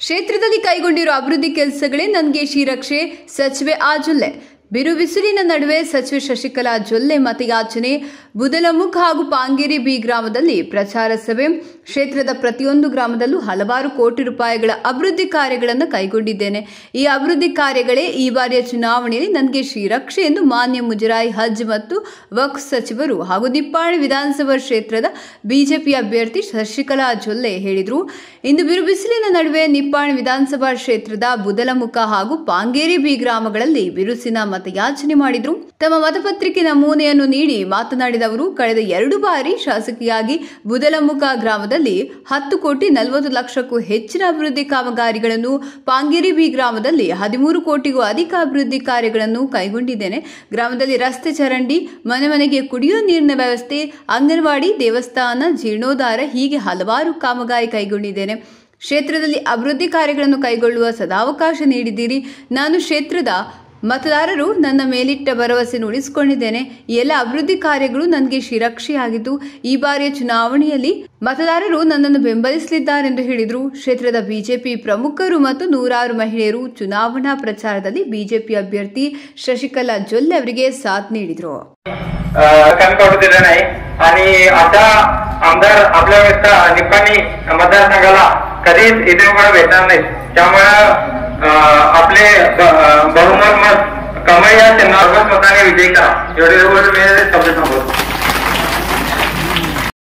ಕ್ಷೇತ್ರದಲ್ಲಿ ಕೈಗೊಂಡಿರೋ ಅಭಿವೃದ್ಧಿ ಕೆಲಸಗಳೇ ನನಗೆ ಶ್ರೀರಕ್ಷೆ ಸಚಿವೆ ಆಜುಲ್ಲೆ ಬಿರು ಬಿಸಿಲಿನ ನಡುವೆ ಸಚಿವೆ ಶಶಿಕಲಾ ಜೊಲ್ಲೆ ಮತಯಾಚನೆ ಬುದಲಮುಖ ಹಾಗೂ ಪಾಂಗೇರಿ ಬಿ ಗ್ರಾಮದಲ್ಲಿ ಪ್ರಚಾರ ಸಭೆ ಕ್ಷೇತ್ರದ ಪ್ರತಿಯೊಂದು ಗ್ರಾಮದಲ್ಲೂ ಹಲವಾರು ಕೋಟಿ ರೂಪಾಯಿಗಳ ಅಭಿವೃದ್ಧಿ ಕಾರ್ಯಗಳನ್ನು ಕೈಗೊಂಡಿದ್ದೇನೆ ಈ ಅಭಿವೃದ್ಧಿ ಕಾರ್ಯಗಳೇ ಈ ಬಾರಿಯ ಚುನಾವಣೆಯಲ್ಲಿ ನನಗೆ ಶ್ರೀರಕ್ಷೆ ಎಂದು ಮಾನ್ಯ ಮುಜರಾಯಿ ಹಜ್ ಮತ್ತು ವಕ್ಫ್ ಸಚಿವರು ಹಾಗೂ ನಿಪ್ಪಾಣಿ ವಿಧಾನಸಭಾ ಕ್ಷೇತ್ರದ ಬಿಜೆಪಿ ಅಭ್ಯರ್ಥಿ ಶಶಿಕಲಾ ಜೊಲ್ಲೆ ಹೇಳಿದರು ಇಂದು ಬಿರು ಬಿಸಿಲಿನ ನಡುವೆ ನಿಪ್ಪಾಣಿ ವಿಧಾನಸಭಾ ಕ್ಷೇತ್ರದ ಬುದಲಮುಖ ಹಾಗೂ ಪಾಂಗೇರಿ ಬಿ ಗ್ರಾಮಗಳಲ್ಲಿ ಬಿರುಸಿನ ಮತಯಾಚನೆ ಮಾಡಿದ್ರು ತಮ್ಮ ಮತಪತ್ರಿಕೆ ನಮೂನೆಯನ್ನು ನೀಡಿ ಮಾತನಾಡಿದ ಅವರು ಕಳೆದ ಎರಡು ಬಾರಿ ಶಾಸಕಿಯಾಗಿ ಬುದಲಮುಖ ಗ್ರಾಮದಲ್ಲಿ ಹತ್ತು ಕೋಟಿ ನಲವತ್ತು ಲಕ್ಷಕ್ಕೂ ಹೆಚ್ಚಿನ ಅಭಿವೃದ್ಧಿ ಕಾಮಗಾರಿಗಳನ್ನು ಪಾಂಗೇರಿ ಬಿ ಗ್ರಾಮದಲ್ಲಿ ಹದಿಮೂರು ಕೋಟಿಗೂ ಅಧಿಕ ಅಭಿವೃದ್ಧಿ ಕಾರ್ಯಗಳನ್ನು ಕೈಗೊಂಡಿದ್ದೇನೆ ಗ್ರಾಮದಲ್ಲಿ ರಸ್ತೆ ಚರಂಡಿ ಮನೆ ಮನೆಗೆ ಕುಡಿಯುವ ನೀರಿನ ವ್ಯವಸ್ಥೆ ಅಂಗನವಾಡಿ ದೇವಸ್ಥಾನ ಜೀರ್ಣೋದ್ಧಾರ ಹೀಗೆ ಹಲವಾರು ಕಾಮಗಾರಿ ಕೈಗೊಂಡಿದ್ದೇನೆ ಕ್ಷೇತ್ರದಲ್ಲಿ ಅಭಿವೃದ್ಧಿ ಕಾರ್ಯಗಳನ್ನು ಕೈಗೊಳ್ಳುವ ಸದಾವಕಾಶ ನೀಡಿದ್ದೀರಿ ನಾನು ಕ್ಷೇತ್ರದ ಮತದಾರರು ನನ್ನ ಮೇಲಿಟ್ಟ ಭರವಸೆಯನ್ನು ಉಳಿಸಿಕೊಂಡಿದ್ದೇನೆ ಈ ಎಲ್ಲ ಅಭಿವೃದ್ಧಿ ಕಾರ್ಯಗಳು ನನಗೆ ಶ್ರೀರಕ್ಷೆಯಾಗಿದ್ದು ಈ ಬಾರಿಯ ಚುನಾವಣೆಯಲ್ಲಿ ಮತದಾರರು ನನ್ನನ್ನು ಬೆಂಬಲಿಸಲಿದ್ದಾರೆಂದು ಹೇಳಿದರು ಕ್ಷೇತ್ರದ ಬಿಜೆಪಿ ಪ್ರಮುಖರು ಮತ್ತು ನೂರಾರು ಮಹಿಳೆಯರು ಚುನಾವಣಾ ಪ್ರಚಾರದಲ್ಲಿ ಬಿಜೆಪಿ अभ्यर्थी शशिकला जोल्ले ಅವರಿಗೆ साथ ನೀಡಿದರು कणकवली दिलं नाही आणि आता आमदार आपल्या व्यवस्था निप्पाणी मतदारसंघाला कधीच इथे उघड भेटणार नाहीत त्यामुळं अं, आपले ब- बहुमत मत कमाई या चिन्हावर मताने विजयी करा एवढे एवढे मी शब्द सांगतो